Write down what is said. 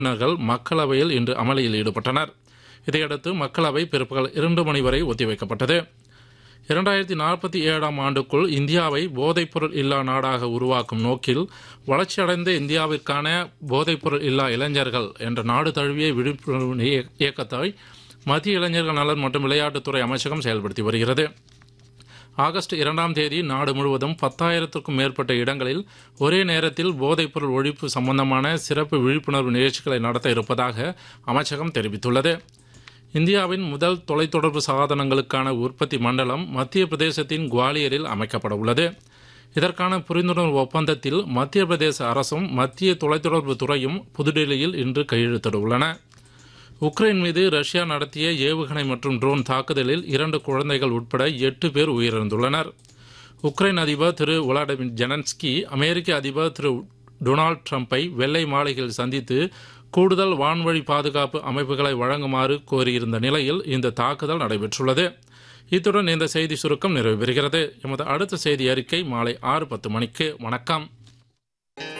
உறுப்பினர்கள் மக்களவையில் இன்று அமளியில் ஈடுபட்டனர் இதையடுத்து மக்களவை பிற்பகல் இரண்டு மணி வரை ஒத்திவைக்கப்பட்டது இரண்டாயிரத்தி நாற்பத்தி ஏழாம் ஆண்டுக்குள் இந்தியாவை போதைப்பொருள் இல்லா நாடாக உருவாக்கும் நோக்கில் வளர்ச்சியடைந்த இந்தியாவிற்கான போதைப்பொருள் இல்லா இளைஞர்கள் என்ற நாடு தழுவிய விழிப்புணர்வு இய- இயக்கத்தை மத்திய இளைஞர்கள் நலன் மற்றும் விளையாட்டுத்துறை அமைச்சகம் செயல்படுத்தி வருகிறது ஆகஸ்ட் இரண்டாம் தேதி நாடு முழுவதும் பத்தாயிரத்திற்கும் மேற்பட்ட இடங்களில் ஒரே நேரத்தில் போதைப்பொருள் ஒழிப்பு சம்பந்தமான சிறப்பு விழிப்புணர்வு நிகழ்ச்சிகளை நடத்த இருப்பதாக அமைச்சகம் தெரிவித்துள்ளது இந்தியாவின் முதல் தொலைத்தொடர்பு சாதனங்களுக்கான உற்பத்தி மண்டலம் மத்திய பிரதேசத்தின் குவாலியரில் அமைக்கப்பட உள்ளது இதற்கான புரிந்துணர்வு ஒப்பந்தத்தில் மத்திய பிரதேச அரசும் மத்திய தொலைத்தொடர்பு துறையும் புதுடெல்லியில் இன்று கையெழுத்திட உள்ளன உக்ரைன் மீது ரஷ்யா நடத்திய ஏவுகணை மற்றும் ட்ரோன் தாக்குதலில் இரண்டு குழந்தைகள் உட்பட எட்டு பேர் உயிரிழந்துள்ளனர் உக்ரைன் அதிபர் திரு விளாடிமிர் ஜெலன்ஸ்கி அமெரிக்க அதிபர் திரு டொனால்ட் ட்ரம்ப்பை வெள்ளை மாளிகையில் சந்தித்து கூடுதல் வான்வழி பாதுகாப்பு அமைப்புகளை வழங்குமாறு கோரியிருந்த நிலையில் இந்த தாக்குதல் நடைபெற்றுள்ளது இத்துடன் இந்த செய்தி சுருக்கம் நிறைவு பெறுகிறது எமது அடுத்த செய்தி அறிக்கை மாலை ஆறு பத்து மணிக்கு வணக்கம்